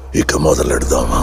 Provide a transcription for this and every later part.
ఇక మొదలెడదామా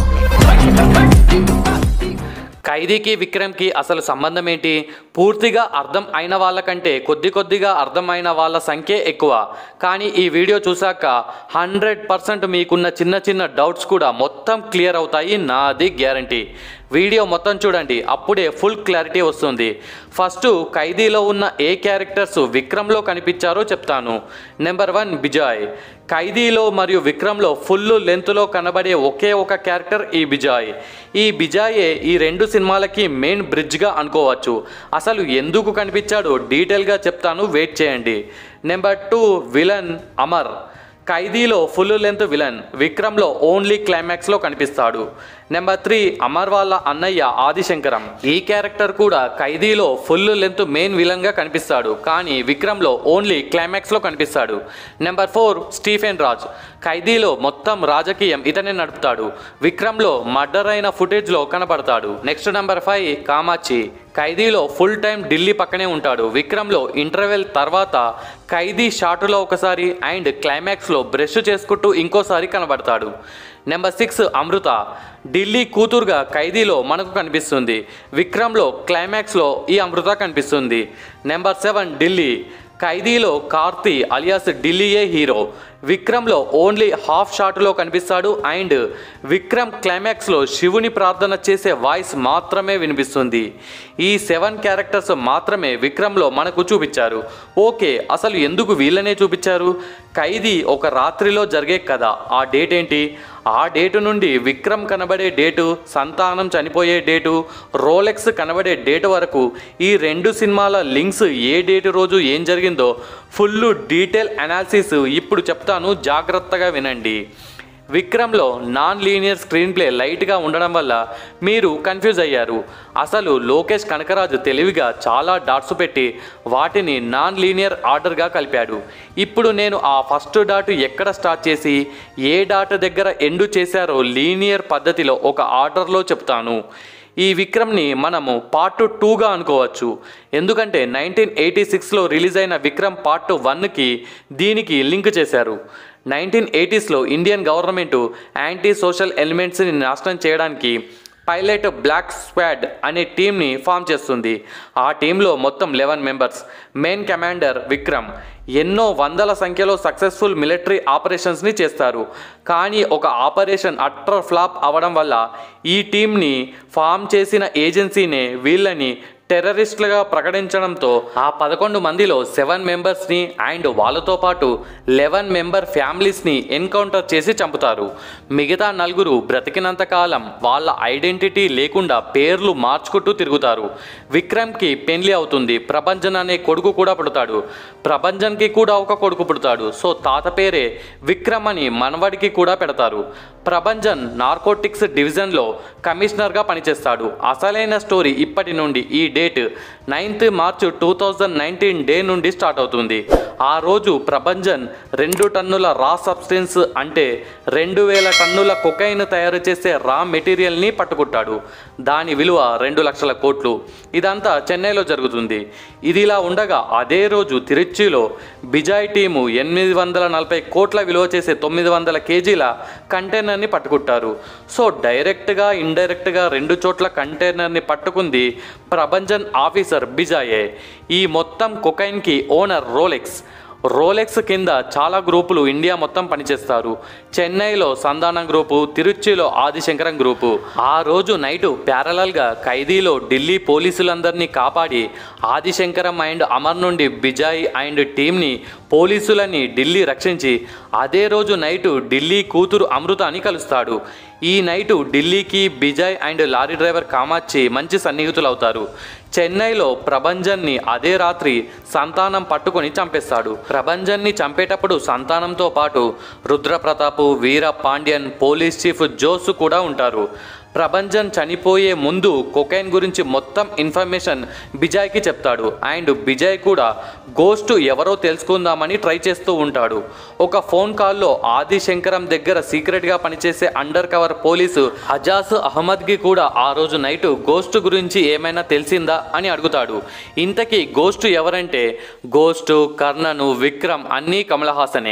ఖైదీకి విక్రమ్కి అసలు సంబంధం ఏంటి పూర్తిగా అర్థం అయిన వాళ్ళకంటే కొద్ది కొద్దిగా అర్థమైన వాళ్ళ సంఖ్య ఎక్కువ కానీ ఈ వీడియో చూశాక హండ్రెడ్ పర్సెంట్ మీకున్న చిన్న చిన్న డౌట్స్ కూడా మొత్తం క్లియర్ అవుతాయి నాది గ్యారంటీ వీడియో మొత్తం చూడండి అప్పుడే ఫుల్ క్లారిటీ వస్తుంది ఫస్ట్ ఖైదీలో ఉన్న ఏ క్యారెక్టర్స్ విక్రమ్లో కనిపించారో చెప్తాను నెంబర్ వన్ బిజాయ్ ఖైదీలో మరియు విక్రమ్లో ఫుల్ లెంత్లో కనబడే ఒకే ఒక క్యారెక్టర్ ఈ బిజాయ్ ఈ బిజాయే ఈ రెండు సినిమాలకి మెయిన్ బ్రిడ్జ్గా అనుకోవచ్చు అసలు ఎందుకు కనిపించాడో డీటెయిల్గా చెప్తాను వెయిట్ చేయండి నెంబర్ టూ విలన్ అమర్ ఖైదీలో ఫుల్ లెంత్ విలన్ విక్రమ్లో ఓన్లీ క్లైమాక్స్లో కనిపిస్తాడు నెంబర్ త్రీ అమర్ వాళ్ళ అన్నయ్య ఆదిశంకరం ఈ క్యారెక్టర్ కూడా ఖైదీలో ఫుల్ లెంత్ మెయిన్ విలన్గా కనిపిస్తాడు కానీ విక్రమ్లో ఓన్లీ క్లైమాక్స్లో కనిపిస్తాడు నెంబర్ ఫోర్ స్టీఫెన్ రాజ్ ఖైదీలో మొత్తం రాజకీయం ఇతనే నడుపుతాడు విక్రమ్లో మర్డర్ అయిన ఫుటేజ్లో కనబడతాడు నెక్స్ట్ నెంబర్ ఫైవ్ కామాచి ఖైదీలో ఫుల్ టైం ఢిల్లీ పక్కనే ఉంటాడు విక్రమ్లో ఇంటర్వెల్ తర్వాత ఖైదీ షాటులో ఒకసారి అండ్ క్లైమాక్స్లో బ్రష్ చేసుకుంటూ ఇంకోసారి కనబడతాడు నెంబర్ సిక్స్ అమృత ఢిల్లీ కూతురుగా ఖైదీలో మనకు కనిపిస్తుంది విక్రమ్లో క్లైమాక్స్లో ఈ అమృత కనిపిస్తుంది నెంబర్ సెవెన్ ఢిల్లీ ఖైదీలో కార్తీ అలియాస్ ఢిల్లీయే హీరో విక్రమ్లో ఓన్లీ హాఫ్ షాట్లో కనిపిస్తాడు అండ్ విక్రమ్ క్లైమాక్స్లో శివుని ప్రార్థన చేసే వాయిస్ మాత్రమే వినిపిస్తుంది ఈ సెవెన్ క్యారెక్టర్స్ మాత్రమే విక్రమ్లో మనకు చూపించారు ఓకే అసలు ఎందుకు వీళ్ళనే చూపించారు ఖైదీ ఒక రాత్రిలో జరిగే కథ ఆ డేట్ ఏంటి ఆ డేటు నుండి విక్రమ్ కనబడే డేటు సంతానం చనిపోయే డేటు రోలెక్స్ కనబడే డేటు వరకు ఈ రెండు సినిమాల లింక్స్ ఏ డేటు రోజు ఏం జరిగిందో ఫుల్ డీటెయిల్ అనాలిసిస్ ఇప్పుడు చెప్తాను జాగ్రత్తగా వినండి విక్రమ్లో నాన్ లీనియర్ స్క్రీన్ ప్లే లైట్గా ఉండడం వల్ల మీరు కన్ఫ్యూజ్ అయ్యారు అసలు లోకేష్ కనకరాజు తెలివిగా చాలా డాట్స్ పెట్టి వాటిని నాన్ లీనియర్ ఆర్డర్గా కలిపాడు ఇప్పుడు నేను ఆ ఫస్ట్ డాట్ ఎక్కడ స్టార్ట్ చేసి ఏ డాట్ దగ్గర ఎండు చేశారో లీనియర్ పద్ధతిలో ఒక ఆర్డర్లో చెప్తాను ఈ విక్రమ్ని మనము పార్ట్ టూగా అనుకోవచ్చు ఎందుకంటే నైన్టీన్ ఎయిటీ సిక్స్లో రిలీజ్ అయిన విక్రమ్ పార్ట్ వన్కి దీనికి లింక్ చేశారు నైన్టీన్ ఎయిటీస్లో ఇండియన్ గవర్నమెంట్ యాంటీ సోషల్ ఎలిమెంట్స్ని నాశనం చేయడానికి పైలట్ బ్లాక్ స్క్వాడ్ అనే టీంని ఫామ్ చేస్తుంది ఆ టీంలో మొత్తం eleven members main commander Vikram ఎన్నో వందల సంఖ్యలో సక్సెస్ఫుల్ మిలిటరీ ఆపరేషన్స్ని చేస్తారు కానీ ఒక ఆపరేషన్ అట్టర్ ఫ్లాప్ అవ్వడం వల్ల ఈ టీంని ఫామ్ చేసిన ఏజెన్సీనే వీళ్ళని టెర్రరిస్టులుగా ప్రకటించడంతో ఆ పదకొండు మందిలో సెవెన్ మెంబర్స్ని అండ్ వాళ్ళతో పాటు లెవెన్ మెంబర్ ఫ్యామిలీస్ని ఎన్కౌంటర్ చేసి చంపుతారు మిగతా నలుగురు బ్రతికినంత కాలం వాళ్ళ ఐడెంటిటీ లేకుండా పేర్లు మార్చుకుంటూ తిరుగుతారు విక్రమ్కి పెళ్లి అవుతుంది ప్రభంజన్ అనే కొడుకు కూడా పుడతాడు ప్రభంజన్కి కూడా ఒక కొడుకు పుడతాడు సో తాత పేరే విక్రమ్ అని మనవడికి కూడా పెడతారు ప్రభంజన్ నార్కోటిక్స్ డివిజన్లో కమిషనర్గా పనిచేస్తాడు అసలైన స్టోరీ ఇప్పటి నుండి ఈ date ninth March two thousand nineteen day నుండి స్టార్ట్ అవుతుంది ఆ రోజు ప్రభంజన్ రెండు టన్నుల రా సబ్స్టెన్స్ అంటే రెండు వేల టన్నుల కొకైన్ తయారు చేసే రా మెటీరియల్ని పట్టుకుంటాడు దాని విలువ రెండు లక్షల కోట్లు ఇదంతా చెన్నైలో జరుగుతుంది ఇదిలా ఉండగా అదే రోజు తిరుచిలో బిజాయ్ టీము ఎనిమిది వందల నలభై కోట్ల విలువ చేసే తొమ్మిది వందల కేజీల కంటైనర్ని పట్టుకుంటారు సో డైరెక్ట్గా ఇండైరెక్ట్గా రెండు చోట్ల కంటైనర్ని పట్టుకుంది ప్రభంజన్ ఆఫీసర్ బిజాయే ఈ మొత్తం కొకైన్కి ఓనర్ రోలెక్స్ రోలెక్స్ కింద చాలా గ్రూపులు ఇండియా మొత్తం పనిచేస్తారు చెన్నైలో సంధానం గ్రూపు తిరుచిలో ఆదిశంకరం గ్రూపు ఆ రోజు నైటు ప్యారలల్గా ఖైదీలో ఢిల్లీ పోలీసులందరినీ కాపాడి ఆదిశంకరం అండ్ అమర్ నుండి బిజాయ్ అండ్ టీంని పోలీసులని ఢిల్లీ రక్షించి అదే రోజు నైటు ఢిల్లీ కూతురు అమృతాని కలుస్తాడు ఈ నైటు ఢిల్లీకి Bijoy and lorry driver Kamachi మంచి సన్నిహితులు అవుతారు చెన్నైలో ప్రభంజన్ని అదే రాత్రి సంతానం పట్టుకొని చంపేస్తాడు ప్రభంజన్ని చంపేటప్పుడు సంతానంతో పాటు Rudrapratap Veera Pandian police chief Jose కూడా ఉంటారు ప్రభంజన్ చనిపోయే ముందు కొకైన్ గురించి మొత్తం ఇన్ఫర్మేషన్ బిజాయ్కి చెప్తాడు అండ్ బిజాయ్ కూడా గోస్ట్ ఎవరో తెలుసుకుందామని ట్రై చేస్తూ ఉంటాడు ఒక ఫోన్ కాల్లో ఆది శంకరం దగ్గర సీక్రెట్గా పనిచేసే అండర్ కవర్ పోలీసు అజాస్ అహ్మద్కి కూడా ఆ రోజు నైట్ గోస్ట్ గురించి ఏమైనా తెలిసిందా అని అడుగుతాడు ఇంతకీ గోస్ట్ ఎవరంటే గోస్ట్ కర్ణను విక్రమ్ అన్నీ కమల్ హాసనే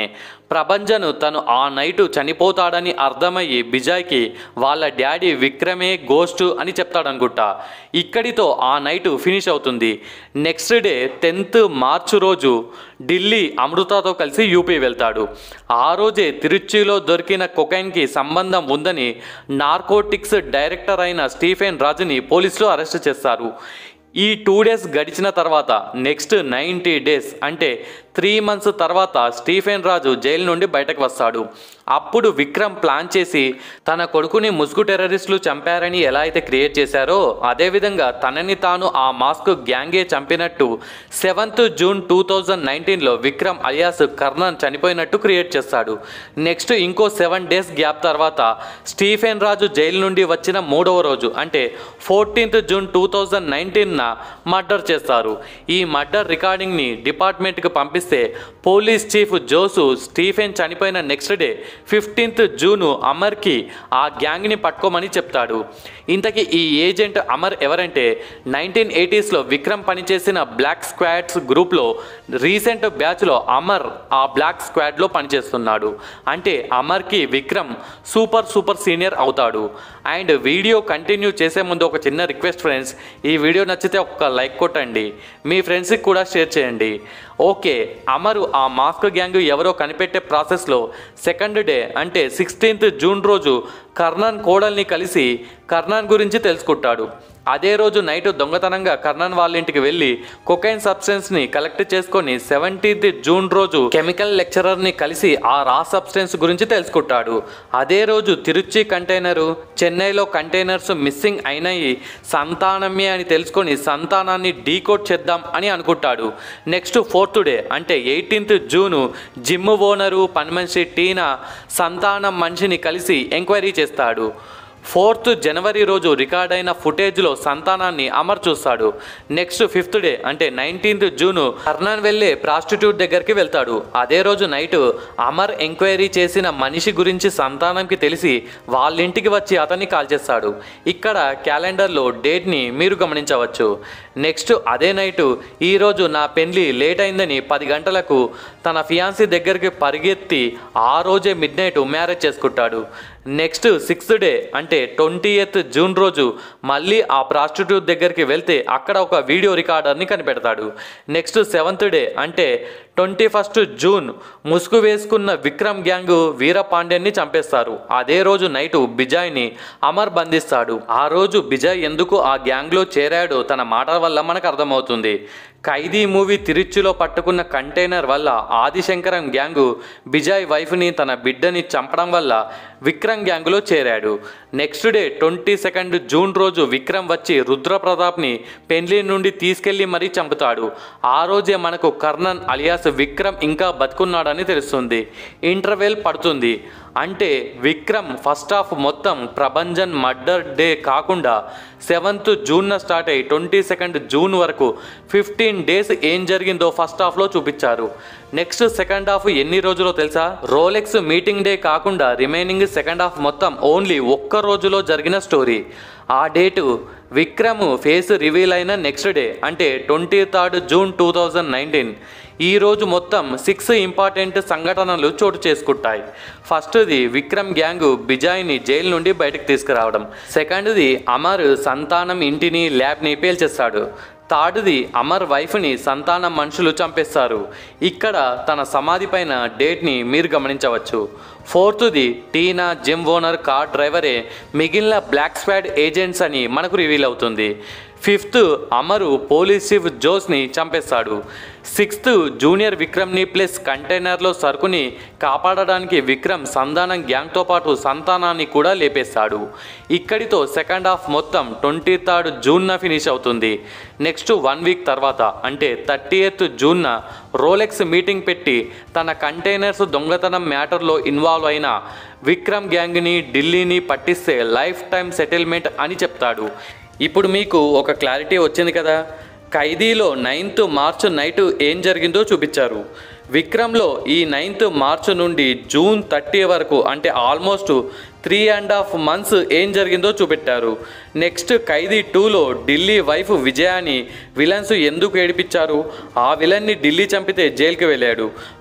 ప్రభంజన్ తను ఆ నైటు చనిపోతాడని అర్థమయ్యి బిజాయ్కి వాళ్ళ డాడీ విక్రమే గోస్ట్ అని చెప్తాడనుకుంటా ఇక్కడితో ఆ నైటు ఫినిష్ అవుతుంది నెక్స్ట్ డే టెన్త్ మార్చ్ రోజు ఢిల్లీ అమృతతో కలిసి యూపీ వెళ్తాడు ఆ రోజే తిరుచిలో దొరికిన కొకైన్కి సంబంధం ఉందని నార్కోటిక్స్ డైరెక్టర్ అయిన స్టీఫెన్ రాజుని పోలీసులు అరెస్ట్ చేస్తారు ఈ టూ డేస్ గడిచిన తర్వాత నెక్స్ట్ నైంటీ డేస్ అంటే త్రీ మంత్స్ తర్వాత స్టీఫెన్ రాజు జైలు నుండి బయటకు వస్తాడు అప్పుడు విక్రమ్ ప్లాన్ చేసి తన కొడుకుని ముసుగు టెర్రరిస్టులు చంపారని ఎలా అయితే క్రియేట్ చేశారో అదేవిధంగా తనని తాను ఆ మాస్క్ గ్యాంగే చంపినట్టు సెవెంత్ జూన్ టూ థౌజండ్ నైన్టీన్లో విక్రమ్ అలియాస్ కర్ణన్ చనిపోయినట్టు క్రియేట్ చేస్తాడు నెక్స్ట్ ఇంకో సెవెన్ డేస్ గ్యాప్ తర్వాత స్టీఫెన్ రాజు జైలు నుండి వచ్చిన మూడవ రోజు అంటే ఫోర్టీన్త్ జూన్ టూ థౌజండ్ నైన్టీన్న మర్డర్ చేస్తారు ఈ మర్డర్ రికార్డింగ్ని డిపార్ట్మెంట్కి పంపిస్తే పోలీస్ చీఫ్ జోసు స్టీఫెన్ చనిపోయిన నెక్స్ట్ డే ఫిఫ్టీన్త్ జూను అమర్కి ఆ గ్యాంగ్ని పట్టుకోమని చెప్తాడు ఇంతకీ ఈ ఏజెంట్ అమర్ ఎవరంటే నైన్టీన్ ఎయిటీస్లో విక్రమ్ పనిచేసిన బ్లాక్ స్క్వాడ్స్ గ్రూప్లో రీసెంట్ బ్యాచ్లో అమర్ ఆ బ్లాక్ స్క్వాడ్లో పనిచేస్తున్నాడు అంటే అమర్కి విక్రమ్ సూపర్ సూపర్ సీనియర్ అవుతాడు అండ్ వీడియో కంటిన్యూ చేసే ముందు ఒక చిన్న రిక్వెస్ట్ ఫ్రెండ్స్ ఈ వీడియో నచ్చితే ఒక లైక్ కొట్టండి మీ ఫ్రెండ్స్కి కూడా షేర్ చేయండి ఓకే అమరు ఆ మాస్క్ గ్యాంగ్ ఎవరో కనిపెట్టే ప్రాసెస్లో సెకండ్ డే అంటే సిక్స్టీన్త్ జూన్ రోజు కర్ణన్ కోడల్ని కలిసి కర్ణన్ గురించి తెలుసుకుంటాడు అదే రోజు నైట్ దొంగతనంగా కర్ణన్ వాళ్ళ ఇంటికి వెళ్ళి కొకైన్ సబ్స్టెన్స్ని కలెక్ట్ చేసుకొని సెవెంటీన్త్ జూన్ రోజు కెమికల్ లెక్చరర్ని కలిసి ఆ రా సబ్స్టెన్స్ గురించి తెలుసుకుంటాడు అదే రోజు తిరుచి కంటైనరు చెన్నైలో కంటైనర్స్ మిస్సింగ్ అయినాయి సంతానమే అని తెలుసుకొని సంతానాన్ని డీకోడ్ చేద్దాం అని అనుకుంటాడు నెక్స్ట్ ఫోర్త్ డే అంటే ఎయిటీన్త్ జూను జిమ్ ఓనరు పని మనిషి టీనా సంతానం మనిషిని కలిసి ఎంక్వైరీ చేస్తాడు ఫోర్త్ జనవరి రోజు రికార్డ్ అయిన ఫుటేజ్లో సంతానాన్ని అమర్ చూస్తాడు నెక్స్ట్ ఫిఫ్త్ డే అంటే నైన్టీన్త్ జూను కర్ణన్ వెళ్ళే ప్రాస్టిట్యూట్ దగ్గరికి వెళ్తాడు అదే రోజు నైట్ అమర్ ఎంక్వైరీ చేసిన మనిషి గురించి సంతానంకి తెలిసి వాళ్ళ ఇంటికి వచ్చి అతన్ని కాల్ చేస్తాడు ఇక్కడ క్యాలెండర్లో డేట్ని మీరు గమనించవచ్చు నెక్స్ట్ అదే నైటు ఈరోజు నా పెళ్లి లేట్ అయిందని పది గంటలకు తన ఫియాన్సీ దగ్గరికి పరిగెత్తి ఆ రోజే మిడ్ నైట్ మ్యారేజ్ చేసుకుంటాడు నెక్స్ట్ సిక్స్త్ డే అంటే ట్వంటీ ఎయిత్ జూన్ రోజు మళ్ళీ ఆ ప్రాస్టిట్యూట్ దగ్గరికి వెళ్తే అక్కడ ఒక వీడియో రికార్డర్ని కనిపెడతాడు నెక్స్ట్ సెవెంత్ డే అంటే ట్వంటీ ఫస్ట్ జూన్ ముసుగు వేసుకున్న విక్రమ్ గ్యాంగ్ వీరపాండ్యన్ని చంపేస్తారు అదే రోజు నైటు బిజాయ్ని అమర్ బంధిస్తాడు ఆ రోజు బిజాయ్ ఎందుకు ఆ గ్యాంగ్లో చేరాడో తన మాటల వల్ల మనకు అర్థమవుతుంది ఖైదీ మూవీ తిరుచిలో పట్టుకున్న కంటైనర్ వల్ల ఆదిశంకరం గ్యాంగు బిజాయ్ వైఫ్ని తన బిడ్డని చంపడం వల్ల విక్రమ్ గ్యాంగులో చేరాడు next day twenty second June రోజు విక్రమ్ వచ్చి రుద్రప్రతాప్ని పెండ్లి నుండి తీసుకెళ్లి మరీ చంపుతాడు ఆ రోజే మనకు కర్ణన్ అలియాస్ విక్రమ్ ఇంకా బతుకున్నాడని తెలుస్తుంది ఇంటర్వెల్ పడుతుంది అంటే విక్రమ్ ఫస్ట్ హాఫ్ మొత్తం ప్రభంజన్ మర్డర్ డే కాకుండా సెవెంత్ జూన్న స్టార్ట్ అయ్యి ట్వంటీ సెకండ్ జూన్ వరకు ఫిఫ్టీన్ డేస్ ఏం జరిగిందో ఫస్ట్ హాఫ్లో చూపించారు నెక్స్ట్ సెకండ్ హాఫ్ ఎన్ని రోజులో తెలుసా రోలెక్స్ మీటింగ్ డే కాకుండా రిమైనింగ్ సెకండ్ హాఫ్ మొత్తం ఓన్లీ ఒక్క రోజులో జరిగిన స్టోరీ ఆ డేటు విక్రమ్ ఫేస్ రివీల్ అయిన నెక్స్ట్ డే అంటే twenty third June two thousand nineteen ఈ రోజు మొత్తం సిక్స్ ఇంపార్టెంట్ సంఘటనలు చోటు చేసుకుంటాయి ఫస్ట్ది విక్రమ్ గ్యాంగ్ బిజాయ్ని జైలు నుండి బయటకు తీసుకురావడం సెకండ్ది అమర్ సంతానం ఇంటిని ల్యాబ్ని పేల్చేస్తాడు థర్డ్ది అమర్ వైఫ్ని సంతానం మనుషులు చంపేస్తారు ఇక్కడ తన సమాధి పైన డేట్ని మీరు గమనించవచ్చు ఫోర్త్ది టీనా జిమ్ ఓనర్ కార్ డ్రైవరే మిగిలిన బ్లాక్ స్వాడ్ ఏజెంట్స్ అని మనకు రివీల్ అవుతుంది ఫిఫ్త్ అమరు పోలీస్ చీఫ్ జోస్ని చంపేస్తాడు సిక్స్త్ జూనియర్ విక్రమ్ని ప్లస్ కంటైనర్లో సరుకుని కాపాడడానికి విక్రమ్ సంధానం గ్యాంగ్తో పాటు సంతానాన్ని కూడా లేపేస్తాడు ఇక్కడితో సెకండ్ హాఫ్ మొత్తం ట్వంటీ థర్డ్ జూన్న ఫినిష్ అవుతుంది నెక్స్ట్ వన్ వీక్ తర్వాత అంటే థర్టీ ఎయిత్ జూన్న రోలెక్స్ మీటింగ్ పెట్టి తన కంటైనర్స్ దొంగతనం మ్యాటర్లో ఇన్వాల్వ్ అయిన విక్రమ్ గ్యాంగ్ని ఢిల్లీని పట్టిస్తే లైఫ్ టైం సెటిల్మెంట్ అని చెప్తాడు ఇప్పుడు మీకు ఒక క్లారిటీ వచ్చింది కదా ఖైదీలో నైన్త్ మార్చ్ నైట్ ఏం జరిగిందో చూపించారు విక్రమ్లో ఈ నైన్త్ మార్చ్ నుండి జూన్ థర్టీ వరకు అంటే almost three and half months ఏం జరిగిందో చూపెట్టారు నెక్స్ట్ ఖైదీ టూలో ఢిల్లీ వైఫ్ విజయాని విలన్స్ ఎందుకు ఏడిపించారు ఆ విలన్ని ఢిల్లీ చంపితే జైలుకి వెళ్ళాడు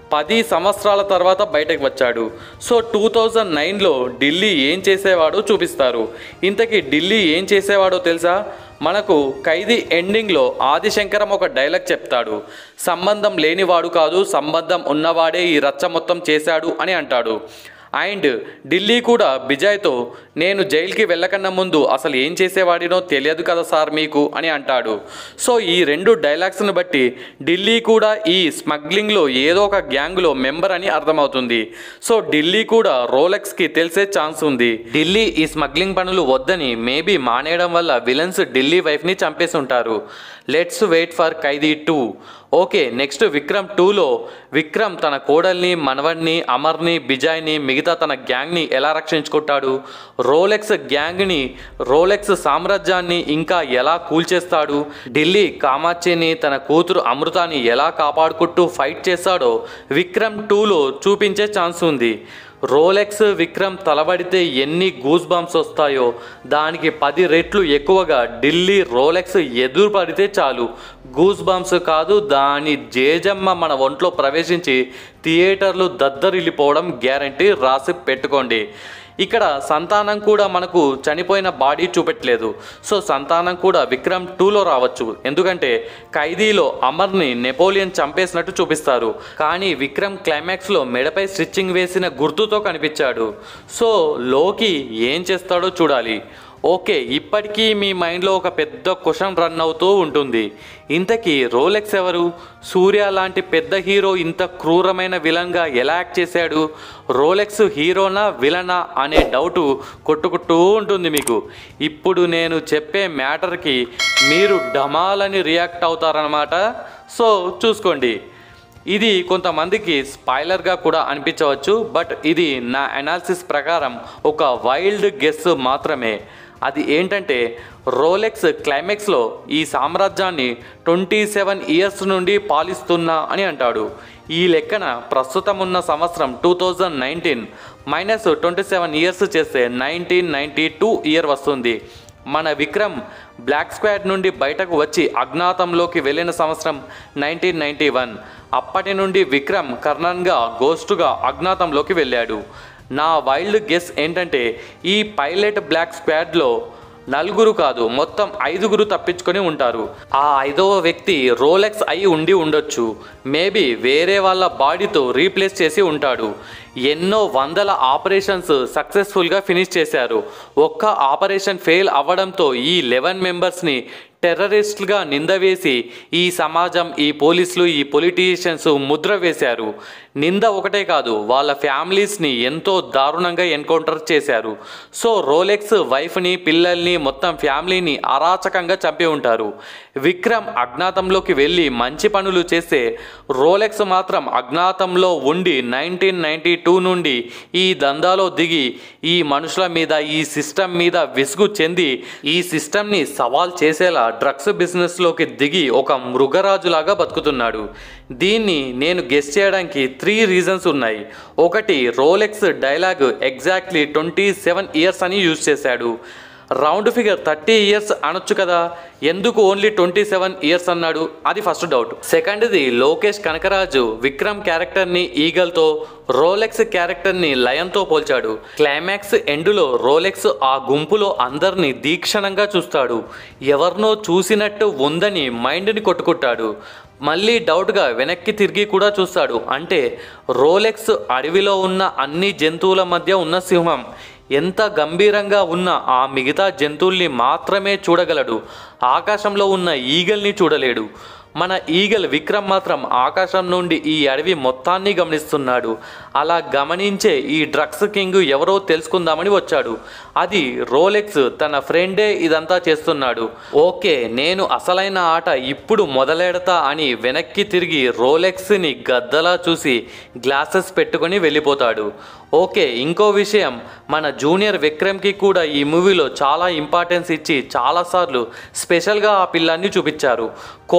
పది సంవత్సరాల తర్వాత బయటకు వచ్చాడు సో టూ థౌజండ్ నైన్లో ఢిల్లీ ఏం చేసేవాడో చూపిస్తారు ఇంతకీ ఢిల్లీ ఏం చేసేవాడో తెలుసా మనకు ఖైదీ ఎండింగ్లో ఆదిశంకరం ఒక డైలాగ్ చెప్తాడు సంబంధం లేనివాడు కాదు సంబంధం ఉన్నవాడే ఈ రచ్చ మొత్తం చేశాడు అని అంటాడు అండ్ ఢిల్లీ కూడా బిజాయ్తో నేను జైలుకి వెళ్ళకన్నా ముందు అసలు ఏం చేసేవాడినో తెలియదు కదా సార్ మీకు అని అంటాడు సో ఈ రెండు డైలాగ్స్ను బట్టి ఢిల్లీ కూడా ఈ స్మగ్లింగ్లో ఏదో ఒక గ్యాంగ్లో మెంబర్ అని అర్థమవుతుంది సో ఢిల్లీ కూడా రోలెక్స్కి తెలిసే ఛాన్స్ ఉంది ఢిల్లీ ఈ స్మగ్లింగ్ పనులు వద్దని మేబీ మానేయడం వల్ల విలన్స్ ఢిల్లీ వైఫ్ని చంపేసి ఉంటారు let's wait for Khaidi two okay next Vikram టూలో విక్రమ్ తన కోడల్ని మనవడిని అమర్ని బిజాయ్ని మిగతా తన గ్యాంగ్ని ఎలా రక్షించుకుంటాడు రోలెక్స్ గ్యాంగ్ని రోలెక్స్ సామ్రాజ్యాన్ని ఇంకా ఎలా కూల్చేస్తాడు ఢిల్లీ కామాక్షిని తన కూతురు అమృతాన్ని ఎలా కాపాడుకుంటూ ఫైట్ చేస్తాడో విక్రమ్ టూలో చూపించే ఛాన్స్ ఉంది రోలెక్స్ విక్రమ్ తలబడితే ఎన్ని గూస్ బంప్స్ వస్తాయో దానికి పది రెట్లు ఎక్కువగా ఢిల్లీ రోలెక్స్ ఎదురు పడితే చాలు గూస్ బంప్స్ కాదు దాని జేజమ్మ మన ఒంట్లో ప్రవేశించి థియేటర్లు దద్దరిల్లిపోవడం గ్యారంటీ రాసి పెట్టుకోండి ఇక్కడ సంతానం కూడా మనకు చనిపోయిన బాడీ చూపెట్టలేదు సో సంతానం కూడా విక్రమ్ టూలో రావచ్చు ఎందుకంటే ఖైదీలో అమర్ని నెపోలియన్ చంపేసినట్టు చూపిస్తారు కానీ విక్రమ్ క్లైమాక్స్లో మెడపై స్టిచ్చింగ్ వేసిన గుర్తుతో కనిపించాడు సో లోకి ఏం చేస్తాడో చూడాలి ఓకే ఇప్పటికీ మీ మైండ్లో ఒక పెద్ద క్వశ్చన్ రన్ అవుతూ ఉంటుంది ఇంతకీ రోలెక్స్ ఎవరు సూర్య లాంటి పెద్ద హీరో ఇంత క్రూరమైన విలన్గా ఎలా యాక్ట్ చేశాడు రోలెక్స్ హీరోనా విలనా అనే డౌట్ కొట్టుకుంటూ ఉంటుంది మీకు ఇప్పుడు నేను చెప్పే మ్యాటర్కి మీరు డమాలని రియాక్ట్ అవుతారనమాట సో చూసుకోండి ఇది కొంతమందికి స్పాయిలర్గా కూడా అనిపించవచ్చు బట్ ఇది నా అనాలిసిస్ ప్రకారం ఒక వైల్డ్ గెస్ మాత్రమే అది ఏంటంటే రోలెక్స్ క్లైమాక్స్లో ఈ సామ్రాజ్యాన్ని ట్వంటీ సెవెన్ ఇయర్స్ నుండి పాలిస్తున్నా అని అంటాడు ఈ లెక్కన ప్రస్తుతం ఉన్న సంవత్సరం two thousand nineteen minus twenty seven years చేస్తే నైన్టీన్ నైంటీ టూ ఇయర్ వస్తుంది మన విక్రమ్ బ్లాక్ స్క్వాడ్ నుండి బయటకు వచ్చి అజ్ఞాతంలోకి వెళ్ళిన సంవత్సరం నైన్టీన్ నైంటీ వన్ అప్పటి నుండి విక్రమ్ కర్ణన్గా గోస్టుగా అజ్ఞాతంలోకి వెళ్ళాడు నా వైల్డ్ గెస్ ఏంటంటే ఈ పైలట్ బ్లాక్ స్క్వాడ్లో నలుగురు కాదు మొత్తం ఐదుగురు తప్పించుకొని ఉంటారు ఆ ఐదవ వ్యక్తి రోలెక్స్ అయి ఉండి ఉండొచ్చు మేబీ వేరే వాళ్ళ బాడీతో రీప్లేస్ చేసి ఉంటాడు ఎన్నో వందల ఆపరేషన్స్ సక్సెస్ఫుల్గా ఫినిష్ చేశారు ఒక్క ఆపరేషన్ ఫెయిల్ అవ్వడంతో ఈ లెవెన్ మెంబర్స్ని టెర్రరిస్టులుగా నింద వేసి ఈ సమాజం ఈ పోలీసులు ఈ పొలిటీషియన్స్ ముద్ర వేశారు నింద ఒకటే కాదు వాళ్ళ ఫ్యామిలీస్ని ఎంతో దారుణంగా ఎన్కౌంటర్ చేశారు సో రోలెక్స్ వైఫ్ని పిల్లల్ని మొత్తం ఫ్యామిలీని అరాచకంగా చంపి ఉంటారు విక్రమ్ అజ్ఞాతంలోకి వెళ్ళి మంచి పనులు చేస్తే రోలెక్స్ మాత్రం అజ్ఞాతంలో ఉండి నైన్టీన్ నైంటీ టూ నుండి ఈ దందాలో దిగి ఈ మనుషుల మీద ఈ సిస్టమ్ మీద విసుగు చెంది ఈ సిస్టమ్ని సవాల్ చేసేలా డ్రగ్స్ బిజినెస్లోకి దిగి ఒక మృగరాజులాగా బతుకుతున్నాడు దీన్ని నేను గెస్ చేయడానికి త్రీ రీజన్స్ ఉన్నాయి ఒకటి Rolex dialogue exactly twenty seven years అని యూజ్ చేశాడు రౌండ్ ఫిగర్ థర్టీ ఇయర్స్ అనొచ్చు కదా ఎందుకు ఓన్లీ ట్వంటీ సెవెన్ ఇయర్స్ అన్నాడు అది ఫస్ట్ డౌట్ సెకండ్ది లోకేష్ కనకరాజు విక్రమ్ క్యారెక్టర్ని ఈగల్తో రోలెక్స్ క్యారెక్టర్ని లయన్తో పోల్చాడు క్లైమాక్స్ ఎండులో రోలెక్స్ ఆ గుంపులో అందరినీ దీక్షణంగా చూస్తాడు ఎవరినో చూసినట్టు ఉందని మైండ్ని కొట్టుకుంటాడు మళ్ళీ డౌట్గా వెనక్కి తిరిగి కూడా చూస్తాడు అంటే రోలెక్స్ అడవిలో ఉన్న అన్ని జంతువుల మధ్య ఉన్న సింహం ఎంత గంభీరంగా ఉన్న ఆ మిగతా జంతువుల్ని మాత్రమే చూడగలడు ఆకాశంలో ఉన్న ఈగల్ని చూడలేడు మన ఈగల్ విక్రమ్ మాత్రం ఆకాశం నుండి ఈ అడవి మొత్తాన్ని గమనిస్తున్నాడు అలా గమనించే ఈ డ్రగ్స్ కింగ్ ఎవరో తెలుసుకుందామని వచ్చాడు అది రోలెక్స్ తన ఫ్రెండే ఇదంతా చేస్తున్నాడు ఓకే నేను అసలైన ఆట ఇప్పుడు మొదలెడతా అని వెనక్కి తిరిగి రోలెక్స్ని గద్దలా చూసి గ్లాసెస్ పెట్టుకొని వెళ్ళిపోతాడు ఓకే ఇంకో విషయం మన జూనియర్ విక్రమ్కి కూడా ఈ మూవీలో చాలా ఇంపార్టెన్స్ ఇచ్చి చాలాసార్లు స్పెషల్గా ఆ పిల్లాన్ని చూపించారు కోడలు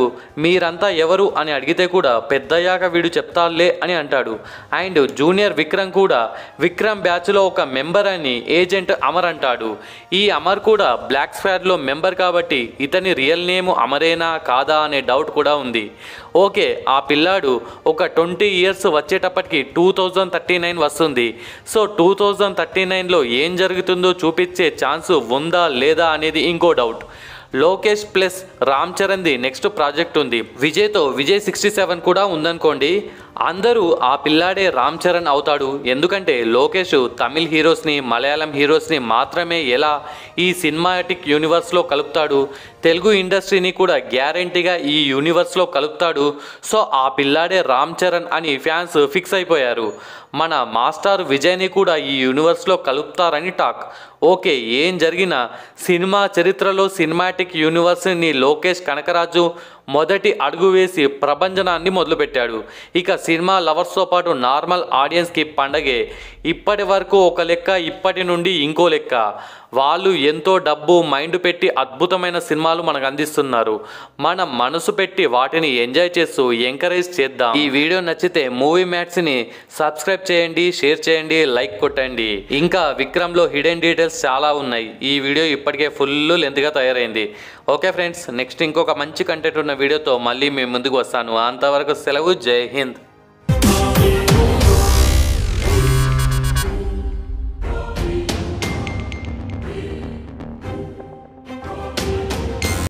మీరంతా ఎవరు అని అడిగితే కూడా పెద్దయ్యాక వీడు చెప్తాలే అని అంటాడు అండ్ జూనియర్ విక్రమ్ కూడా విక్రమ్ బ్యాచ్లో ఒక మెంబర్ అని ఏజెంట్ అమర్ అంటాడు ఈ అమర్ కూడా బ్లాక్ స్క్వాడ్లో మెంబర్ కాబట్టి ఇతని రియల్ నేమ్ అమరేనా కాదా అనే డౌట్ కూడా ఉంది ఓకే ఆ పిల్లాడు ఒక ట్వంటీ ఇయర్స్ వచ్చేటప్పటికి టూ థౌజండ్ థర్టీ నైన్ వస్తుంది సో టూ థౌజండ్ థర్టీ నైన్లో ఏం జరుగుతుందో చూపించే ఛాన్స్ ఉందా లేదా అనేది ఇంకో డౌట్ లోకేష్ ప్లస్ రామ్ చరణ్ది నెక్స్ట్ ప్రాజెక్ట్ ఉంది విజయ్తో విజయ్ సిక్స్టీ సెవెన్ కూడా ఉందనుకోండి అందరూ ఆ పిల్లాడే రామ్ చరణ్ అవుతాడు ఎందుకంటే లోకేష్ తమిళ్ హీరోస్ని మలయాళం హీరోస్ని మాత్రమే ఎలా ఈ సినిమాటిక్ యూనివర్స్లో కలుపుతాడు తెలుగు ఇండస్ట్రీని కూడా గ్యారంటీగా ఈ యూనివర్స్లో కలుపుతాడు సో ఆ పిల్లాడే రామ్ చరణ్ అని ఫ్యాన్స్ ఫిక్స్ అయిపోయారు మన మాస్టర్ విజయ్ని కూడా ఈ యూనివర్స్లో కలుపుతారని టాక్ ఓకే ఏం జరిగినా సినిమా చరిత్రలో సినిమాటిక్ యూనివర్స్ని లోకేష్ కనకరాజు మొదటి అడుగు వేసి ప్రభంజనాన్ని మొదలుపెట్టాడు ఇక సినిమా లవర్స్తో పాటు నార్మల్ ఆడియన్స్కి పండగే ఇప్పటి వరకు ఒక లెక్క ఇప్పటి నుండి ఇంకో లెక్క వాళ్ళు ఎంతో డబ్బు మైండ్ పెట్టి అద్భుతమైన సినిమాలు మనకు అందిస్తున్నారు మన మనసు పెట్టి వాటిని ఎంజాయ్ చేస్తూ ఎంకరేజ్ చేద్దాం ఈ వీడియో నచ్చితే మూవీ మ్యాట్స్ని సబ్స్క్రైబ్ చేయండి షేర్ చేయండి లైక్ కొట్టండి ఇంకా విక్రమ్లో హిడెన్ డీటెయిల్స్ చాలా ఉన్నాయి ఈ వీడియో ఇప్పటికే ఫుల్ లెంత్గా తయారైంది ఓకే ఫ్రెండ్స్ నెక్స్ట్ ఇంకొక మంచి కంటెంట్ ఉన్న వీడియోతో మళ్ళీ మీ ముందుకు వస్తాను అంతవరకు సెలవు జై హింద్